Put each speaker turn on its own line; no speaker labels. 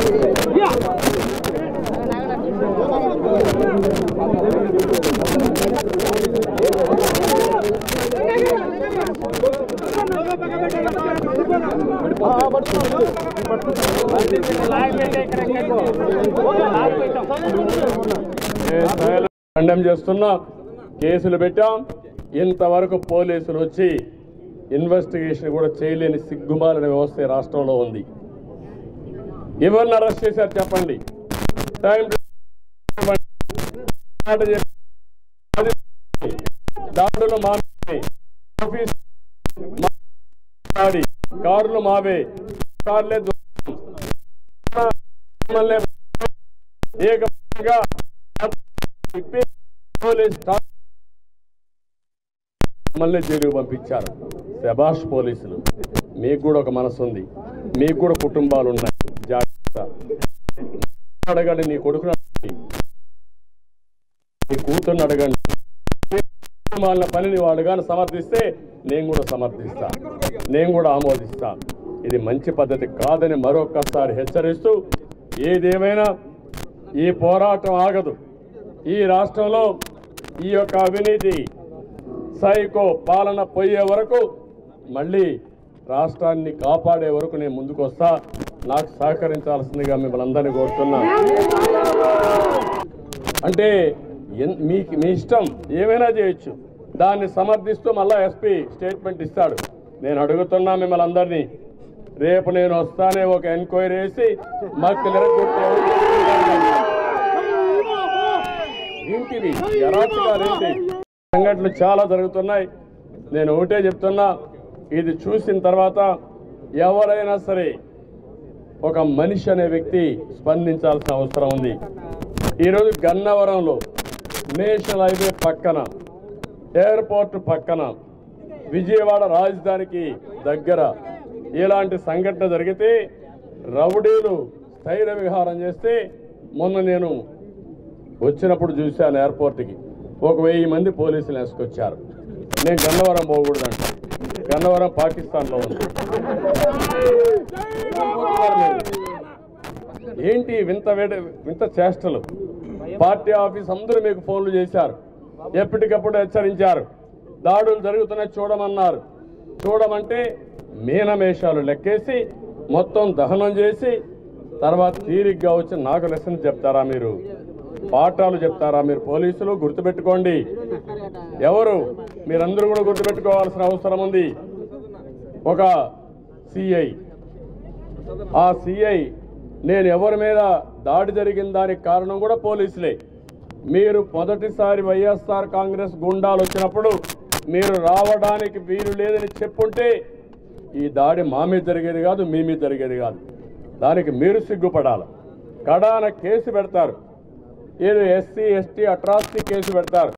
ఖండం చేస్తున్నా కేసులు పెట్టాం ఇంతవరకు పోలీసులు వచ్చి ఇన్వెస్టిగేషన్ కూడా చేయలేని సిగ్గుమాలిన వ్యవస్థ ఈ రాష్ట్రంలో ఉంది ఎవరిని అరెస్ట్ చేశారు చెప్పండి టైం మాట చెప్పి- దాడులు మావే ఆఫీస్ మాడి కార్లు మావే కార్లే దొంగ. మమ్మల్ని ఏకంగా తిప్పి పోలీస్ స్టా- మమ్మల్ని జైలుకు పంపించారు శబాష్ పోలీసులు మీకు కూడా ఒక మనసు ఉంది మీకు కూడా కుటుంబాలు ఉన్నాయి జాగ్రత్త అడగండి నీ కొడుకుని అడగండి నీ కూతుర్ని అడగండి వాళ్ళ పనిని వాడు కానీ సమర్థిస్తే నేను కూడా సమర్థిస్తా నేను కూడా ఆమోదిస్తా ఇది మంచి పద్ధతి కాదని మరొక్కసారి హెచ్చరిస్తూ ఏదేమైనా ఈ పోరాటం ఆగదు ఈ రాష్ట్రంలో ఈ యొక్క అవినీతి సైకో పాలన పోయే వరకు మళ్ళీ రాష్ట్రాన్ని కాపాడే వరకు నేను ముందుకు వస్తా నాకు సహకరించాల్సిందిగా మిమ్మల్ని అందరినీ కోరుతున్నా అంటే ఎన్- మీకు మీ ఇష్టం ఏమైనా చేయొచ్చు దాన్ని సమర్థిస్తూ మళ్ళా ఎస్పీ స్టేట్మెంట్ ఇస్తాడు నేను అడుగుతున్నా మిమ్మల్ని అందరినీ రేపు నేను వస్తానే ఒక ఎంక్వైరీ వేసి మాకు ఏంటివి అరాచకాలు ఏంటి సంఘటనలు చాలా జరుగుతున్నాయి నేను ఒకటే చెప్తున్నా ఇది చూసిన తర్వాత ఎవరైనా సరే ఒక మనిషి అనే వ్యక్తి స్పందించాల్సిన అవసరం ఉంది ఈరోజు గన్నవరంలో నేషనల్ హైవే పక్కన ఎయిర్పోర్ట్ పక్కన విజయవాడ రాజధానికి దగ్గర ఇలాంటి సంఘటన జరిగితే రౌడీలు స్థైర్య విహారం చేస్తే మొన్న నేను వచ్చినప్పుడు చూశాను ఎయిర్పోర్ట్కి ఒక వెయ్యి మంది పోలీసులు వేసుకొచ్చారు నేను గన్నవరం పోకూడదంట గన్నవరం పాకిస్తాన్లో ఉంది ఏంటి వింత వేడ వింత చేష్టలు పార్టీ ఆఫీస్ అందరూ మీకు ఫోన్లు చేశారు ఎప్పటికప్పుడు హెచ్చరించారు దాడులు జరుగుతున్నాయి చూడమన్నారు చూడమంటే మీనమేషాలు లెక్కేసి మొత్తం దహనం చేసి తర్వాత తీరిగ్గా వచ్చి నాకు లెసన్ చెప్తారా మీరు పాఠాలు చెప్తారా మీరు పోలీసులు గుర్తుపెట్టుకోండి ఎవరు మీరందరూ కూడా గుర్తుపెట్టుకోవాల్సిన అవసరం ఉంది ఒక సిఐ ఆ సిఐ నేను ఎవరి మీద దాడి జరిగిన దానికి కారణం కూడా పోలీసులే మీరు మొదటిసారి వైఎస్ఆర్ కాంగ్రెస్ గుండాలు వచ్చినప్పుడు మీరు రావడానికి వీలు లేదని చెప్పుంటే ఈ దాడి మా మీద జరిగేది కాదు మీ మీద జరిగేది కాదు దానికి మీరు సిగ్గుపడాలి కడాన కేసు పెడతారు ఏదో ఎస్సీ ఎస్టీ అట్రాసిటీ కేసు పెడతారు